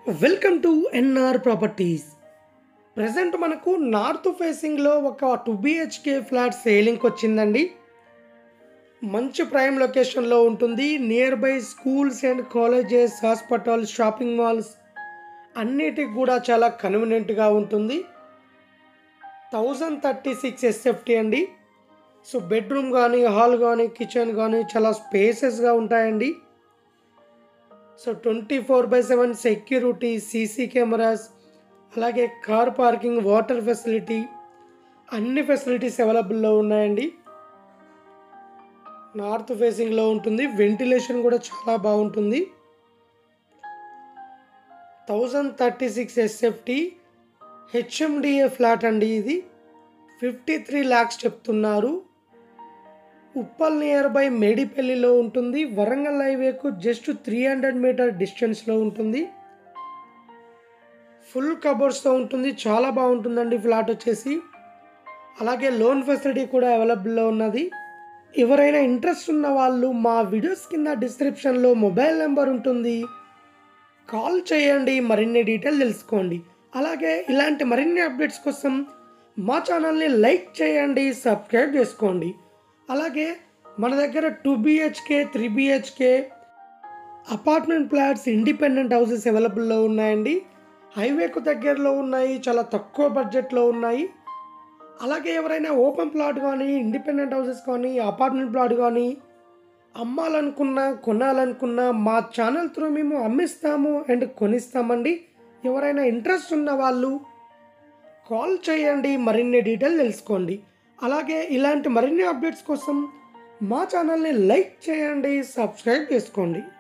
welcome to NR properties present మనకు north ఫేసింగ్లో ఒక టూ బిహెచ్కే ఫ్లాట్ సేలింగ్కి వచ్చిందండి మంచి ప్రైమ్ లొకేషన్లో ఉంటుంది near by schools and colleges hospital shopping malls అన్నిటికి కూడా చాలా కన్వీనియంట్గా ఉంటుంది థౌజండ్ థర్టీ సిక్స్ ఎస్ఎఫ్టీ అండి సో బెడ్రూమ్ కానీ హాల్ కానీ కిచెన్ కానీ చాలా స్పేసెస్గా ఉంటాయండి so twenty four by seven security CC cameras అలాగే కార్ పార్కింగ్ వాటర్ ఫెసిలిటీ అన్ని ఫెసిలిటీస్ అవైలబుల్లో ఉన్నాయండి నార్త్ ఫేసింగ్లో ఉంటుంది వెంటిలేషన్ కూడా చాలా బాగుంటుంది thousand thirty six SFT HMDA flat అండి ఇది ఫిఫ్టీ త్రీ ల్యాక్స్ చెప్తున్నారు ఉప్పల్ నియర్ బై మేడిపల్లిలో ఉంటుంది వరంగల్ హైవేకు జస్ట్ త్రీ హండ్రెడ్ మీటర్ డిస్టెన్స్లో ఉంటుంది ఫుల్ కబోర్డ్స్తో ఉంటుంది చాలా బాగుంటుందండి ఫ్లాట్ వచ్చేసి అలాగే లోన్ ఫెసిలిటీ కూడా అవైలబుల్లో ఉన్నది ఎవరైనా ఇంట్రెస్ట్ ఉన్న వాళ్ళు మా వీడియోస్ కింద డిస్క్రిప్షన్లో మొబైల్ నెంబర్ ఉంటుంది కాల్ చేయండి మరిన్ని డీటెయిల్ తెలుసుకోండి అలాగే ఇలాంటి మరిన్ని అప్డేట్స్ కోసం మా ఛానల్ని లైక్ చేయండి సబ్స్క్రైబ్ చేసుకోండి అలాగే మన దగ్గర two BHK three BHK apartment flats independent houses అవైలబుల్లో ఉన్నాయండి హైవేకు దగ్గరలో ఉన్నాయి చాలా తక్కువ బడ్జెట్లో ఉన్నాయి అలాగే ఎవరైనా ఓపెన్ ప్లాట్ కానీ ఇండిపెండెంట్ హౌసెస్ కానీ అపార్ట్మెంట్ ప్లాట్ కానీ అమ్మాలనుకున్నా కొనాలనుకున్నా మా ఛానల్ త్రూ మేము అమ్మిస్తాము అండ్ కొనిస్తామండి ఎవరైనా ఇంట్రెస్ట్ ఉన్న వాళ్ళు కాల్ చేయండి మరిన్ని డీటెయిల్ తెలుసుకోండి అలాగే ఇలాంటి మరిన్ని అప్డేట్స్ కోసం మా ఛానల్ని లైక్ చేయండి సబ్స్క్రైబ్ చేసుకోండి